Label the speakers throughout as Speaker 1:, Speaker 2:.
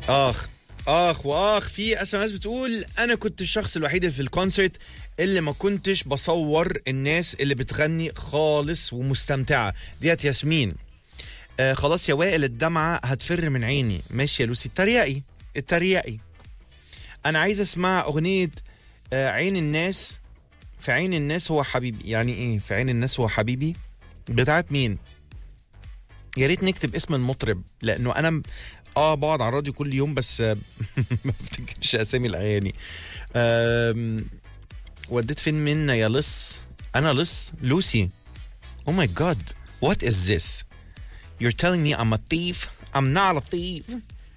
Speaker 1: اخ اخ واخ في اس ام اس بتقول انا كنت الشخص الوحيد اللي في الكونسرت اللي ما كنتش بصور الناس اللي بتغني خالص ومستمتعه ديت ياسمين آه خلاص يا وائل الدمعه هتفر من عيني ماشي يا لوسي اتريقي اتريقي انا عايز اسمع اغنيه آه عين الناس في عين الناس هو حبيبي يعني ايه في عين الناس هو حبيبي بتاعت مين يا ريت نكتب اسم المطرب لانه انا م- اه بقعد على الراديو كل يوم بس آه، ما بفتكرش اسامي الاغاني آم، وديت فين منا يا لص انا لص لوسي او ماي جاد وات از ذس You're telling me I'm a thief I'm not a thief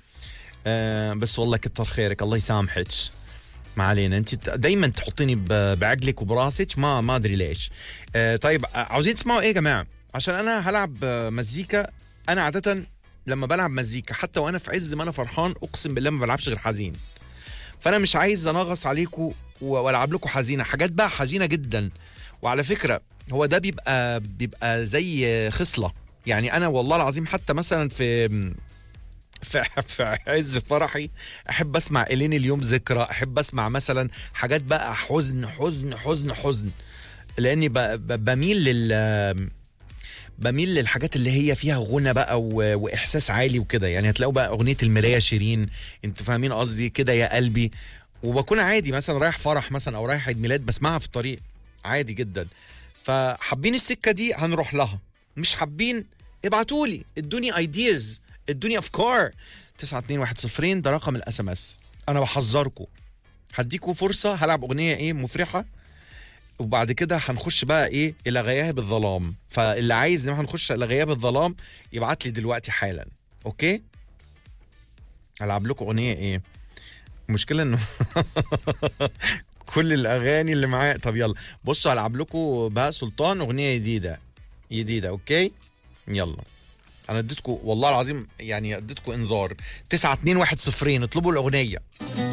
Speaker 1: آه بس والله كتر خيرك الله يسامحك ما علينا انت دايما تحطيني ب- بعقلك وبراسك ما ما ادري ليش آه طيب آه، عاوزين تسمعوا ايه يا جماعه عشان انا هلعب آه، مزيكا انا عاده لما بلعب مزيكا حتى وانا في عز ما انا فرحان اقسم بالله ما بلعبش غير حزين فانا مش عايز انغص عليكم والعب لكم حزينه حاجات بقى حزينه جدا وعلى فكره هو ده بيبقى بيبقى زي خصله يعني انا والله العظيم حتى مثلا في في في عز فرحي احب اسمع الين اليوم ذكرى احب اسمع مثلا حاجات بقى حزن حزن حزن حزن لاني ب- ب- بميل لل بميل للحاجات اللي هي فيها غنى بقى و... واحساس عالي وكده يعني هتلاقوا بقى اغنيه المرايه شيرين انتوا فاهمين قصدي كده يا قلبي وبكون عادي مثلا رايح فرح مثلا او رايح عيد ميلاد بسمعها في الطريق عادي جدا فحابين السكه دي هنروح لها مش حابين ابعتوا لي ادوني ايدياز ادوني افكار 921 ده رقم الاس ام اس انا بحذركم هديكوا فرصه هلعب اغنيه ايه مفرحه وبعد كده هنخش بقى ايه الى غياب الظلام فاللي عايز ان احنا نخش الى غياب الظلام يبعت لي دلوقتي حالا اوكي هلعب لكم اغنيه ايه المشكله انه كل الاغاني اللي معايا طب يلا بصوا هلعب لكم بهاء سلطان اغنيه جديده جديده اوكي يلا انا اديتكم والله العظيم يعني اديتكم انذار 9 2 1 0 اطلبوا الاغنيه